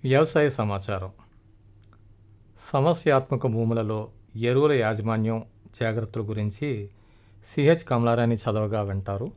వ్యవసాయ సమాచారం సమస్యాత్మక భూములలో ఎరువుల యాజమాన్యం జాగ్రత్తల గురించి సిహెచ్ కమలారాణి చదవగా వింటారు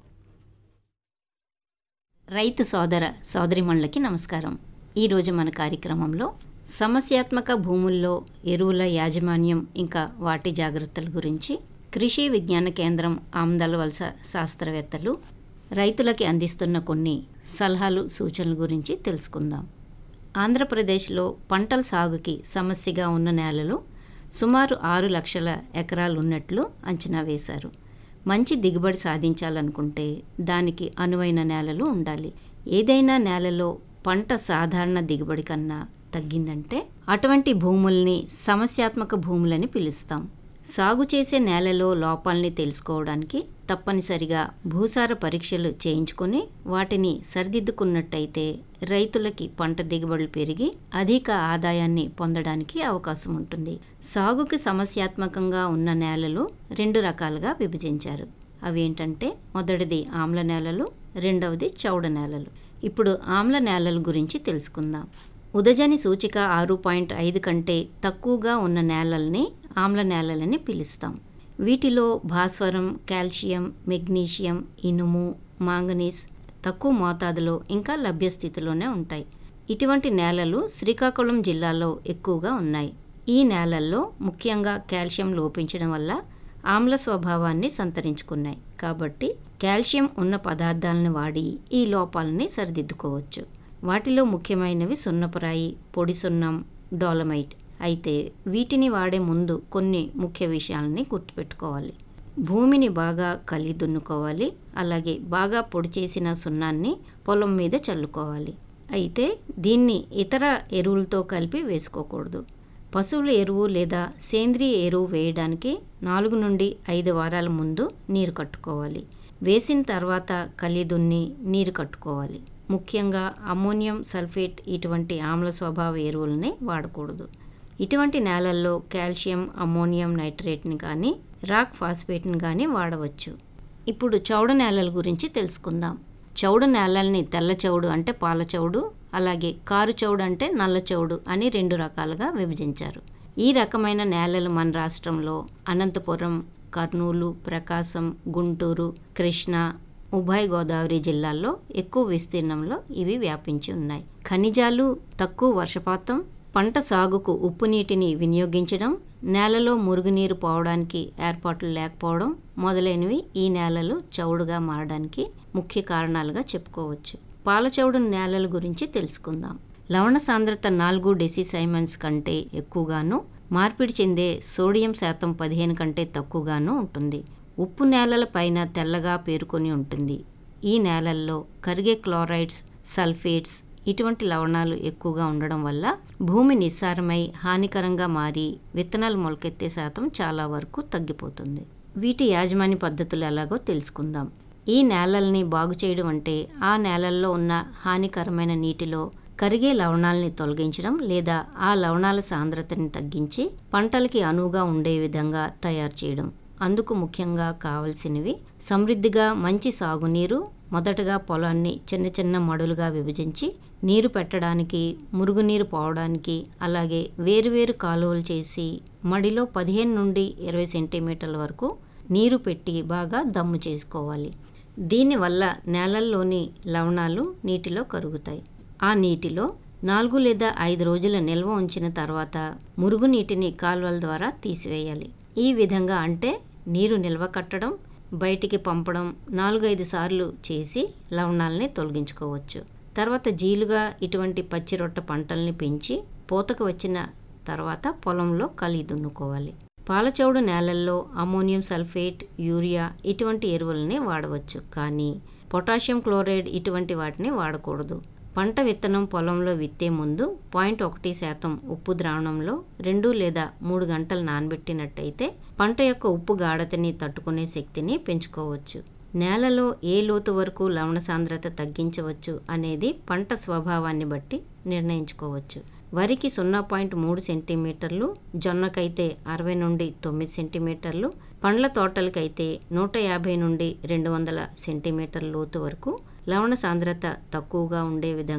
రైతు సోదర సోదరిమణులకి నమస్కారం ఈరోజు మన కార్యక్రమంలో సమస్యాత్మక భూముల్లో ఎరువుల యాజమాన్యం ఇంకా వాటి జాగ్రత్తల గురించి కృషి విజ్ఞాన కేంద్రం ఆమ్దాల వలస శాస్త్రవేత్తలు రైతులకి అందిస్తున్న కొన్ని సలహాలు సూచనల గురించి తెలుసుకుందాం ఆంధ్రప్రదేశ్లో పంటల సాగుకి సమస్యగా ఉన్న నేలలు సుమారు ఆరు లక్షల ఎకరాలు ఉన్నట్లు అంచనా వేశారు మంచి దిగుబడి సాధించాలనుకుంటే దానికి అనువైన నేలలు ఉండాలి ఏదైనా నేలలో పంట సాధారణ దిగుబడి కన్నా తగ్గిందంటే అటువంటి భూముల్ని సమస్యాత్మక భూములని పిలుస్తాం సాగు చేసే నేలలో లోపాలని తెలుసుకోవడానికి తప్పనిసరిగా భూసార పరీక్షలు చేయించుకొని వాటిని సరిదిద్దుకున్నట్టయితే రైతులకి పంట దిగుబడులు పెరిగి అధిక ఆదాయాన్ని పొందడానికి అవకాశం ఉంటుంది సాగుకి సమస్యాత్మకంగా ఉన్న నేలలు రెండు రకాలుగా విభజించారు అవేంటంటే మొదటిది ఆమ్ల నేలలు రెండవది చౌడ నేలలు ఇప్పుడు ఆమ్ల నేలల గురించి తెలుసుకుందాం ఉదజని సూచిక ఆరు పాయింట్ ఐదు కంటే తక్కువగా ఉన్న నేలల్ని ఆమ్ల నేలలని పిలుస్తాం వీటిలో భాస్వరం కాల్షియం మెగ్నీషియం ఇనుము మాంగనీస్ తక్కువ మోతాదులో ఇంకా లభ్యస్థితిలోనే ఉంటాయి ఇటువంటి నేలలు శ్రీకాకుళం జిల్లాలో ఎక్కువగా ఉన్నాయి ఈ నేలల్లో ముఖ్యంగా కాల్షియం లోపించడం వల్ల ఆమ్ల స్వభావాన్ని సంతరించుకున్నాయి కాబట్టి కాల్షియం ఉన్న పదార్థాలను వాడి ఈ లోపాలని సరిదిద్దుకోవచ్చు వాటిలో ముఖ్యమైనవి సున్నపురాయి పొడి సున్నం డోలమైట్ అయితే వీటిని వాడే ముందు కొన్ని ముఖ్య విషయాలని గుర్తుపెట్టుకోవాలి భూమిని బాగా కలి దున్నుకోవాలి అలాగే బాగా పొడి చేసిన సున్నాన్ని పొలం మీద చల్లుకోవాలి అయితే దీన్ని ఇతర ఎరువులతో కలిపి వేసుకోకూడదు పశువుల ఎరువు లేదా సేంద్రియ ఎరువు వేయడానికి నాలుగు నుండి ఐదు వారాల ముందు నీరు కట్టుకోవాలి వేసిన తర్వాత కలి దున్ని నీరు కట్టుకోవాలి ముఖ్యంగా అమ్మోనియం సల్ఫేట్ ఇటువంటి ఆమ్ల స్వభావ ఎరువులని వాడకూడదు ఇటువంటి నేలల్లో కాల్షియం అమ్మోనియం నైట్రేట్ని కానీ రాక్ ఫాస్ఫేట్ని కానీ వాడవచ్చు ఇప్పుడు చౌడ నేలల గురించి తెలుసుకుందాం చౌడు నేలల్ని తెల్ల చౌడు అంటే పాల చౌడు అలాగే కారు చౌడు అంటే నల్ల చౌడు అని రెండు రకాలుగా విభజించారు ఈ రకమైన నేలలు మన రాష్ట్రంలో అనంతపురం కర్నూలు ప్రకాశం గుంటూరు కృష్ణా ఉభయ గోదావరి జిల్లాల్లో ఎక్కువ విస్తీర్ణంలో ఇవి వ్యాపించి ఉన్నాయి ఖనిజాలు తక్కువ వర్షపాతం పంట సాగుకు ఉప్పు నీటిని వినియోగించడం నేలలో మురుగునీరు పోవడానికి ఏర్పాట్లు లేకపోవడం మొదలైనవి ఈ నేలలు చౌడుగా మారడానికి ముఖ్య కారణాలుగా చెప్పుకోవచ్చు పాలచౌడు నేలల గురించి తెలుసుకుందాం లవణ సాంద్రత నాలుగు డెసిసైమన్స్ కంటే ఎక్కువగాను మార్పిడి చెందే సోడియం శాతం పదిహేను కంటే తక్కువగాను ఉంటుంది ఉప్పు నేలల పైన తెల్లగా పేరుకొని ఉంటుంది ఈ నేలల్లో కరిగే క్లోరైడ్స్ సల్ఫేట్స్ ఇటువంటి లవణాలు ఎక్కువగా ఉండడం వల్ల భూమి నిస్సారమై హానికరంగా మారి విత్తనాలు మొలకెత్తే శాతం చాలా వరకు తగ్గిపోతుంది వీటి యాజమాన్య పద్ధతులు ఎలాగో తెలుసుకుందాం ఈ నేలల్ని బాగు చేయడం అంటే ఆ నేలల్లో ఉన్న హానికరమైన నీటిలో కరిగే లవణాలని తొలగించడం లేదా ఆ లవణాల సాంద్రతని తగ్గించి పంటలకి అనువుగా ఉండే విధంగా తయారు చేయడం అందుకు ముఖ్యంగా కావలసినవి సమృద్ధిగా మంచి సాగునీరు మొదటగా పొలాన్ని చిన్న చిన్న మడులుగా విభజించి నీరు పెట్టడానికి మురుగునీరు పోవడానికి అలాగే వేరువేరు కాలువలు చేసి మడిలో పదిహేను నుండి ఇరవై సెంటీమీటర్ల వరకు నీరు పెట్టి బాగా దమ్ము చేసుకోవాలి దీనివల్ల నేలల్లోని లవణాలు నీటిలో కరుగుతాయి ఆ నీటిలో నాలుగు లేదా ఐదు రోజుల నిల్వ ఉంచిన తర్వాత మురుగునీటిని కాలువల ద్వారా తీసివేయాలి ఈ విధంగా అంటే నీరు నిల్వ కట్టడం బయటికి పంపడం నాలుగైదు సార్లు చేసి లవణాలని తొలగించుకోవచ్చు తర్వాత జీలుగా ఇటువంటి పచ్చి రొట్ట పంటల్ని పెంచి పూతకు వచ్చిన తర్వాత పొలంలో కలి దున్నుకోవాలి పాలచౌడు నేలల్లో అమోనియం సల్ఫేట్ యూరియా ఇటువంటి ఎరువులని వాడవచ్చు కానీ పొటాషియం క్లోరైడ్ ఇటువంటి వాటిని వాడకూడదు పంట విత్తనం పొలంలో విత్తే ముందు పాయింట్ ఒకటి శాతం ఉప్పు ద్రావణంలో రెండు లేదా మూడు గంటలు నానబెట్టినట్టయితే పంట యొక్క ఉప్పు గాఢతని తట్టుకునే శక్తిని పెంచుకోవచ్చు నేలలో ఏ లోతు వరకు లవణ సాంద్రత తగ్గించవచ్చు అనేది పంట స్వభావాన్ని బట్టి నిర్ణయించుకోవచ్చు వరికి సున్నా పాయింట్ మూడు సెంటీమీటర్లు జొన్నకైతే అరవై నుండి తొమ్మిది సెంటీమీటర్లు పండ్ల తోటలకైతే నూట యాభై నుండి రెండు వందల సెంటీమీటర్ల లోతు వరకు లవణ సాంద్రత తక్కువగా ఉండే విధంగా